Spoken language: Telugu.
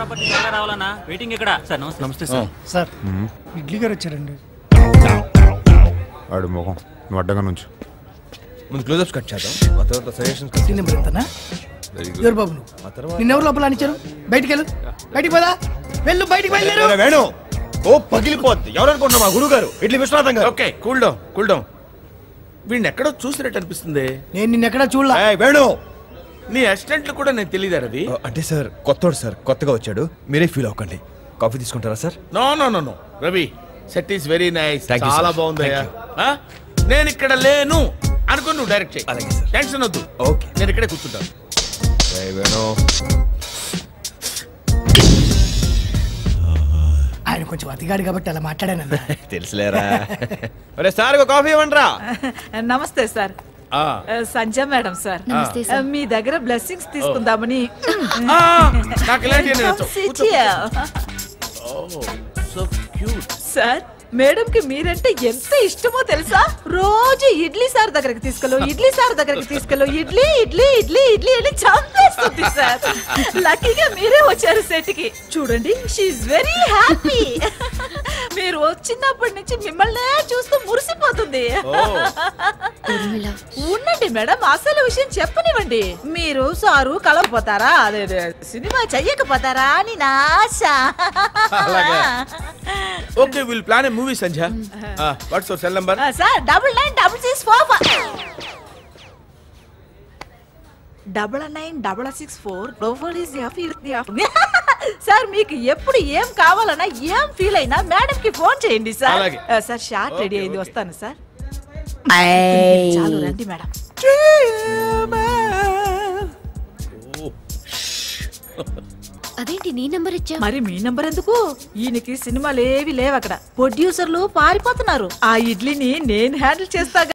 ప్రాపర్టీ త్వరగా రావాలన్నా వెయిటింగ్ ఇక్కడ సార్ నమస్తే నమస్తే సార్ సార్ ఇడ్లీ గారు వచ్చారండి వాడు ముఖం నువ్వు అడ్డంగా నుంచి ముందు క్లోజప్స్ కట్ చేద్దాం ఆ తర్వాత సజెషన్స్ సీన్ నెంబర్ ఎంతనా ఎవరు బాబు నువ్వు నిన్నెవరు లోపల అనిచ్చారు బయటికి వెళ్ళు బయటికి పోదా వెళ్ళు బయటికి బయలుదేరు వేణు ఓ పగిలిపోద్ది ఎవరు అనుకుంటున్నా మా గురువు గారు ఇట్లా విశ్వనాథం గారు okay cool down cool down వీడిని ఎక్కడో చూసినట్టు అనిపిస్తుంది నేను నిన్నెక్కడా చూడలా ఏయ్, వేణు నీ అసిస్టెంట్లు కూడా నేను తెలియదా రవి ఆ, అంటే సార్ కొత్తోడు సార్ కొత్తగా వచ్చాడు మీరే ఫీల్ అవ్వకండి కాఫీ తీసుకుంటారా sir no no no no Ravi set is very nice Thank you, చాలా sir. బాగుంది Thank నేను ఇక్కడ లేను అనుకుని నువ్వు డైరెక్ట్ చేయి అలాగే, sir. టెన్షన్ వద్దు ఓకే నేను ఇక్కడే కూర్చుంటాను ఏయ్, వేణు ఆయన కొంచెం అతిగాడు కాబట్టి అలా మాట్లాడానన్న తెలుసులేరా అరే సార్ ఒక కాఫీ ఇవ్వండిరా నమస్తే సార్ ఆ. ఆ, సంజయ్ మేడం సార్ నమస్తే ఆ, సార్ మీ దగ్గర బ్లెస్సింగ్స్ తీసుకుందామని ఆ, నాకు ఇలాంటివి నేను Come sit కూర్చో. here. Oh, so cute. Sir madam కి మీరంటే ఎంత ఇష్టమో తెలుసా రోజు ఇడ్లీ సార్ దగ్గరికి తీసుకెళ్ళు ఇడ్లీ సార్ దగ్గరికి తీసుకెళ్ళు ఇడ్లీ ఇడ్లీ ఇడ్లీ ఇడ్లీ అని చంపేస్తుంది సార్ లక్కీగా మీరే వచ్చారు సెట్ కి చూడండి షీఈ్ వెరీ హ్యాపీ మీరు వచ్చినప్పటి నుంచి మిమ్మల్నే చూస్తూ మురిసిపోతుంది ఊర్మిళ ఉండండి మేడం అసలు విషయం చెప్పనివ్వండి మీరు సారు కలవపోతారా అదే అదే, సినిమా చెయ్యకపోతారా అని నా ఆశ అలాగే. Okay will plan a movie Sandhya what's your cell number ఆ, sir double nine double six four double nine double six four double is sir మీకు ఎప్పుడు ఏం కావాలన్నా ఏం ఫీల్ అయినా మేడం కి ఫోన్ చేయండి సార్ అలాగే. ఆ, సార్ షార్ట్ రెడీ ఓకే, అయింది ఓకే. వస్తాను సార్ చాలు రండి మేడం అదేంటి నీ నంబర్ ఇచ్చా మరి మీ నంబర్ ఎందుకు ఈయనకి సినిమాలు ఏవి లేవు అక్కడ ప్రొడ్యూసర్లు పారిపోతున్నారు ఆ ఇడ్లీని నేను హ్యాండిల్ చేస్తా